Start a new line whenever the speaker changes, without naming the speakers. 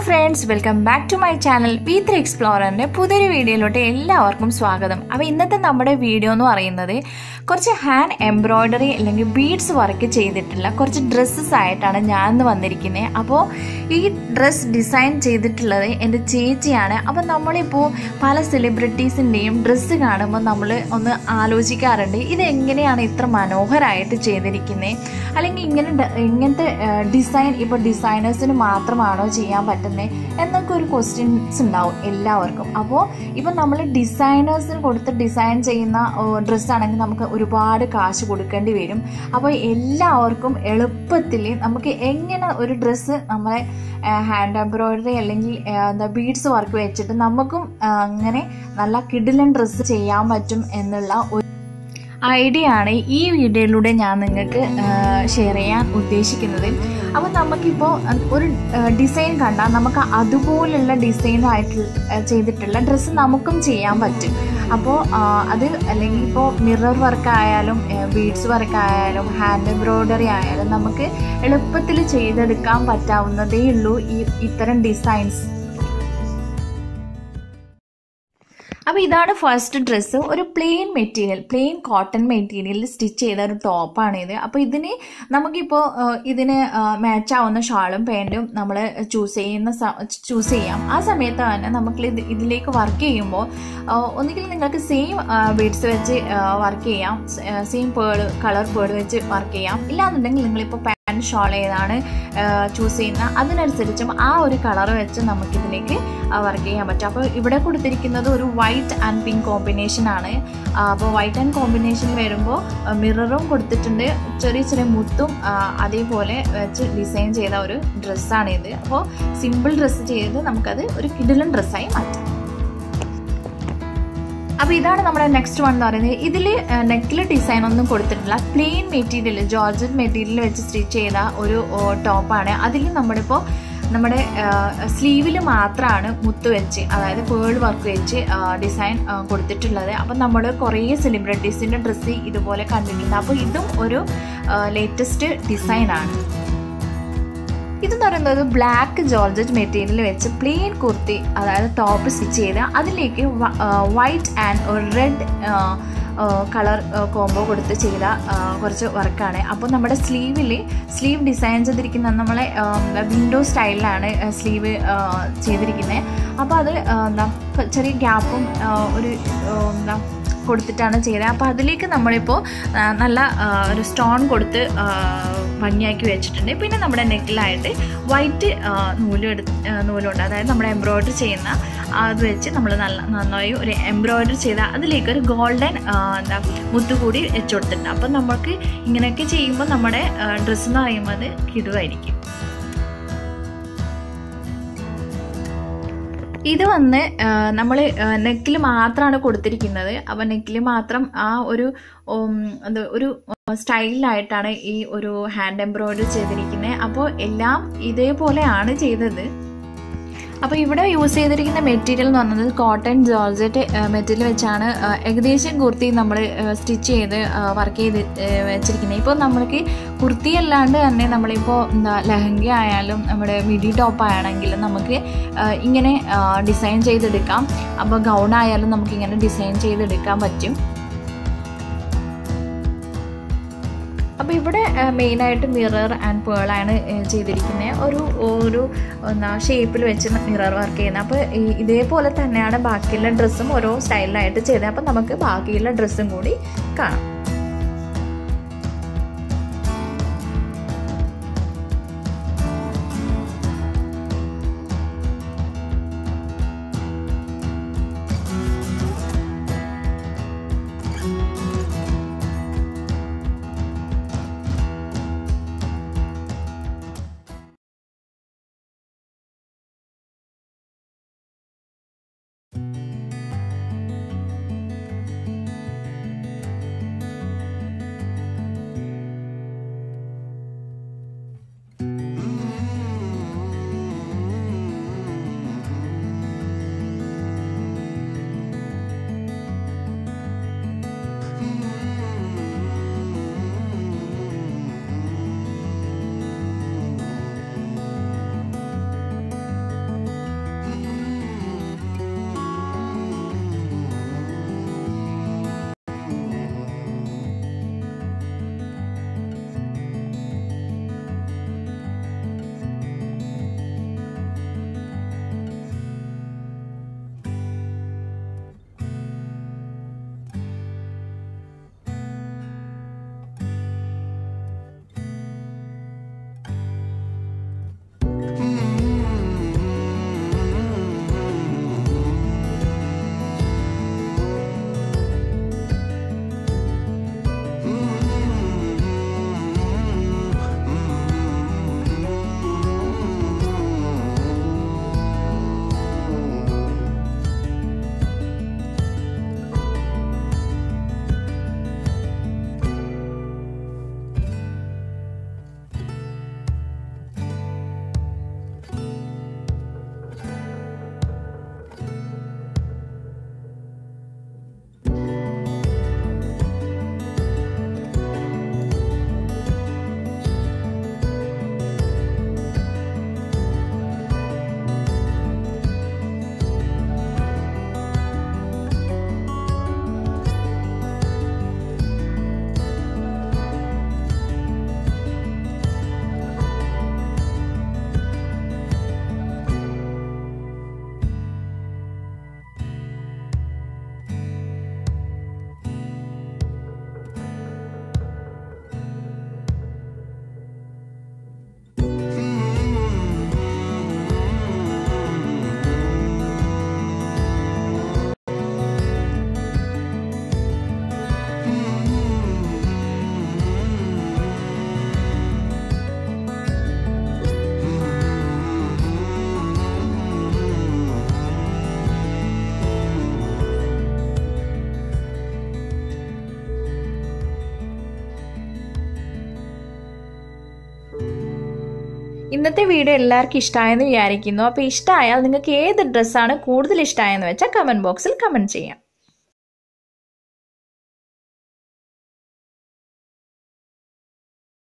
friends welcome back to my channel V three എക്സ്പ്ലോററിന്റെ പുതിയൊരു വീഡിയോയിലോട്ട് എല്ലാവർക്കും സ്വാഗതം അപ്പോൾ ഇന്നത്തെ നമ്മുടെ വീഡിയോ എന്ന് പറയുന്നത് കുറച്ച് ഹാൻഡ് എംബ്രോയ്ഡറി അല്ലെങ്കിൽ ബീഡ്സ് വർക്ക് ചെയ്തിട്ടുള്ള കുറച്ച് ഡ്രസ്സസ് ആയിട്ടാണ് ഞാൻ ഇന്ന് വന്നിരിക്കുന്നത് അപ്പോൾ ഈ ഡ്രസ്സ് ഡിസൈൻ ചെയ്തിട്ടുള്ളത് എൻ്റെ ചേച്ചിയാണ് അപ്പോൾ നമ്മളിപ്പോൾ പല സെലിബ്രിറ്റീസിൻ്റെയും ഡ്രസ്സ് കാണുമ്പോൾ നമ്മൾ ഒന്ന് ആലോചിക്കാറുണ്ട് ഇതെങ്ങനെയാണ് ഇത്ര മനോഹരമായിട്ട് ചെയ്തിരിക്കുന്നത് അല്ലെങ്കിൽ ഇങ്ങനെ ഡ- ഇങ്ങനത്തെ ഡിസൈൻ ഇപ്പോൾ ഡിസൈനേഴ്സിന് മാത്രമാണോ ചെയ്യാൻ പറ്റുന്നത് എന്നൊക്കെ ഒരു ക്വസ്റ്റ്യൻസ് ഉണ്ടാവും എല്ലാവർക്കും അപ്പോൾ ഇപ്പം നമ്മൾ ഡിസൈനേഴ്സിന് കൊടുത്ത് ഡിസൈൻ ചെയ്യുന്ന ഡ്രസ്സാണെങ്കിൽ നമുക്ക് ഒരുപാട് കാശ് കൊടുക്കേണ്ടി വരും അപ്പോൾ എല്ലാവർക്കും എളുപ്പത്തിൽ നമുക്ക് എങ്ങനെ ഒരു ഡ്രസ്സ് നമ്മളെ ഹാൻഡ് എംബ്രോയിഡറി അല്ലെങ്കിൽ ആ, എന്താ ബീഡ്സ് വർക്ക് വെച്ചിട്ട് നമുക്കും ആ, അങ്ങനെ നല്ല കിഡിലൻ ഡ്രസ്സ് ചെയ്യാൻ പറ്റും എന്നുള്ള ഒരു ഐഡിയ ആണ് ഈ വീഡിയോയിലൂടെ ഞാൻ നിങ്ങൾക്ക് ഷെയർ ചെയ്യാൻ ഉദ്ദേശിക്കുന്നത് അപ്പോൾ നമുക്കിപ്പോൾ ഒരു ഡിസൈൻ കണ്ടാൽ നമുക്ക് അതുപോലുള്ള ഡിസൈൻ ആയിട്ട് ചെയ്തിട്ടുള്ള ഡ്രസ്സ് നമുക്കും ചെയ്യാൻ പറ്റും അപ്പോൾ അത് അല്ലെങ്കിൽ ഇപ്പോൾ മിറർ വർക്ക് ആയാലും ബീഡ്സ് വർക്ക് ആയാലും ഹാൻഡ് എംബ്രോയ്ഡറി ആയാലും നമുക്ക് എളുപ്പത്തിൽ ചെയ്തെടുക്കാൻ പറ്റാവുന്നതേ ഉള്ളൂ ഈ ഇത്തരം ഡിസൈൻസ് അപ്പോൾ ഇതാണ് ഫസ്റ്റ് ഡ്രസ്സ് ഒരു പ്ലെയിൻ മെറ്റീരിയൽ പ്ലെയിൻ കോട്ടൺ മെറ്റീരിയലിൽ സ്റ്റിച്ച് ചെയ്ത ഒരു ടോപ്പാണ് ഇത് അപ്പോൾ ഇതിന് നമുക്കിപ്പോൾ ആഹ്, ഇതിന് മാച്ച് ആവുന്ന ഷാളും പാൻറ്റും നമ്മൾ ചൂസ് ചെയ്യുന്ന ചൂസ് ചെയ്യാം ആ സമയത്ത് തന്നെ നമുക്ക് ഇത് ഇതിലേക്ക് വർക്ക് ചെയ്യുമ്പോൾ ആഹ്, ഒന്നുകിൽ നിങ്ങൾക്ക് സെയിം ബീഡ്സ് വെച്ച് വർക്ക് ചെയ്യാം സെയിം പേള് കളർ പേള് വെച്ച് വർക്ക് ചെയ്യാം ഇല്ലാന്നുണ്ടെങ്കിൽ നിങ്ങളിപ്പോൾ പാൻറ് ഷോൾ ഏതാണ് ചൂസ് ചെയ്യുന്ന അതിനനുസരിച്ചും ആ ഒരു കളർ വെച്ച് നമുക്കിതിലേക്ക് വർക്ക് ചെയ്യാൻ പറ്റും അപ്പോൾ ഇവിടെ കൊടുത്തിരിക്കുന്നത് ഒരു വൈറ്റ് ആൻഡ് പിങ്ക് കോമ്പിനേഷൻ ആണ് അപ്പോൾ വൈറ്റ് ആൻഡ് കോമ്പിനേഷൻ വരുമ്പോൾ മിററും കൊടുത്തിട്ടുണ്ട് ചെറിയ ചെറിയ മുത്തും ആ, അതേപോലെ വെച്ച് ഡിസൈൻ ചെയ്ത ഒരു ഡ്രസ്സാണ് ഇത് അപ്പോൾ സിമ്പിൾ ഡ്രസ്സ് ചെയ്ത് നമുക്കത് ഒരു കിഡിലൻ ഡ്രസ്സായി മാറ്റാം അപ്പോൾ ഇതാണ് നമ്മുടെ നെക്സ്റ്റ് വൺ എന്ന് പറയുന്നത് ഇതിൽ നെക്കിൽ ഡിസൈൻ ഒന്നും കൊടുത്തിട്ടില്ല പ്ലെയിൻ മെറ്റീരിയൽ ജോർജറ്റ് മെറ്റീരിയൽ വെച്ച് സ്റ്റിച്ച് ചെയ്ത ഒരു ടോപ്പാണ് അതിൽ നമ്മളിപ്പോൾ നമ്മുടെ സ്ലീവിൽ മാത്രമാണ് മുത്ത് വെച്ച് അതായത് പേൾ വർക്ക് വെച്ച് ഡിസൈൻ കൊടുത്തിട്ടുള്ളത് അപ്പം നമ്മൾ കുറേ സെലിബ്രിറ്റീസിൻ്റെ ഡ്രസ്സ് ഇതുപോലെ കണ്ടിട്ടുണ്ട് അപ്പോൾ ഇതും ഒരു ലേറ്റസ്റ്റ് ഡിസൈനാണ് ഇതെന്ന് പറയുന്നത് ബ്ലാക്ക് ജോർജറ്റ് മെറ്റീരിയൽ വെച്ച് പ്ലെയിൻ കുർത്തി അതായത് ടോപ്പ് സ്റ്റിച്ച് ചെയ്ത് അതിലേക്ക് white and red colour combo കൊടുത്ത് ചെയ്ത ആ, കുറച്ച് വർക്കാണ് അപ്പോൾ നമ്മുടെ സ്ലീവിൽ സ്ലീവ് ഡിസൈൻ ചെയ്തിരിക്കുന്ന നമ്മളെ വിൻഡോ സ്റ്റൈലിലാണ് സ്ലീവ് ചെയ്തിരിക്കുന്നത് അപ്പോൾ അത് ആ, എന്താ ചെറിയ ഗ്യാപ്പും ഒരു ആ, എന്താ കൊടുത്തിട്ടാണ് ചെയ്തത് അപ്പോൾ അതിലേക്ക് നമ്മളിപ്പോൾ ആ, നല്ല ആ, ഒരു സ്റ്റോൺ കൊടുത്ത് ആ, ഭംഗിയാക്കി വെച്ചിട്ടുണ്ട് പിന്നെ നമ്മുടെ നെക്കിലായിട്ട് വൈറ്റ് നൂല് എടുത്ത് നൂലുണ്ട് അതായത് നമ്മുടെ എംബ്രോയ്ഡറി ചെയ്യുന്ന അത് വെച്ച് നമ്മൾ നല്ല നന്നായി ഒരു എംബ്രോയ്ഡറി ചെയ്ത അതിലേക്ക് ഒരു ഗോൾഡൻ എന്താ മുത്തുകൂടി വെച്ച് കൊടുത്തിട്ടുണ്ട് അപ്പം നമുക്ക് ഇങ്ങനെയൊക്കെ ചെയ്യുമ്പോൾ നമ്മുടെ ഡ്രസ്സ് എന്ന് പറയുമ്പോൾ അത് കിടുവായിരിക്കും ഇത് വന്ന് നമ്മൾ നെക്കിൽ മാത്രമാണ് കൊടുത്തിരിക്കുന്നത് അപ്പോൾ നെക്കിൽ മാത്രം ആ ഒരു ഉം, അത് ഒരു സ്റ്റൈലിലായിട്ടാണ് ഈ ഒരു ഹാൻഡ് എംബ്രോയ്ഡറി ചെയ്തിരിക്കുന്നത് അപ്പോൾ എല്ലാം ഇതേപോലെയാണ് ചെയ്തത് അപ്പോൾ ഇവിടെ യൂസ് ചെയ്തിരിക്കുന്ന മെറ്റീരിയൽ എന്ന് പറയുന്നത് കോട്ടൺ ജോർജറ്റ് മെറ്റീരിയൽ വെച്ചാണ് ആ, ഏകദേശം കുർത്തി നമ്മൾ സ്റ്റിച്ച് ചെയ്ത് വർക്ക് ചെയ്ത് ആ, വെച്ചിരിക്കുന്നത് ഇപ്പോൾ നമ്മൾക്ക് കുർത്തി അല്ലാണ്ട് തന്നെ നമ്മളിപ്പോൾ എന്താ ലെഹങ്ക ആയാലും നമ്മുടെ മിഡി ടോപ്പ് ആണെങ്കിലും നമുക്ക് ആ, ഇങ്ങനെ ഡിസൈൻ ചെയ്തെടുക്കാം അപ്പോൾ ഗൗൺ ആയാലും നമുക്ക് ഇങ്ങനെ ഡിസൈൻ ചെയ്തെടുക്കാൻ പറ്റും അപ്പോൾ ഇവിടെ മെയിനായിട്ട് മിറർ ആൻഡ് പേളാണ് ചെയ്തിരിക്കുന്നത് ഒരു ഒരു എന്താ ഷേപ്പിൽ വെച്ച് മിറർ വർക്ക് ചെയ്യുന്നത് അപ്പോൾ ഈ- ഇതേപോലെ തന്നെയാണ് ബാക്കിയുള്ള ഡ്രസ്സും ഓരോ സ്റ്റൈലിലായിട്ട് ചെയ്തത് അപ്പോൾ നമുക്ക് ബാക്കിയുള്ള ഡ്രസ്സും കൂടി കാണാം ഇന്നത്തെ വീഡിയോ എല്ലാവർക്കും ഇഷ്ടമായെന്ന് വിചാരിക്കുന്നു അപ്പോൾ ഇഷ്ടമായാൽ നിങ്ങൾക്ക് ഏത് ഡ്രസ്സാണ് കൂടുതൽ ഇഷ്ടമായെന്ന് വെച്ചാൽ കമൻറ്റ് ബോക്സിൽ കമൻറ്റ് ചെയ്യാം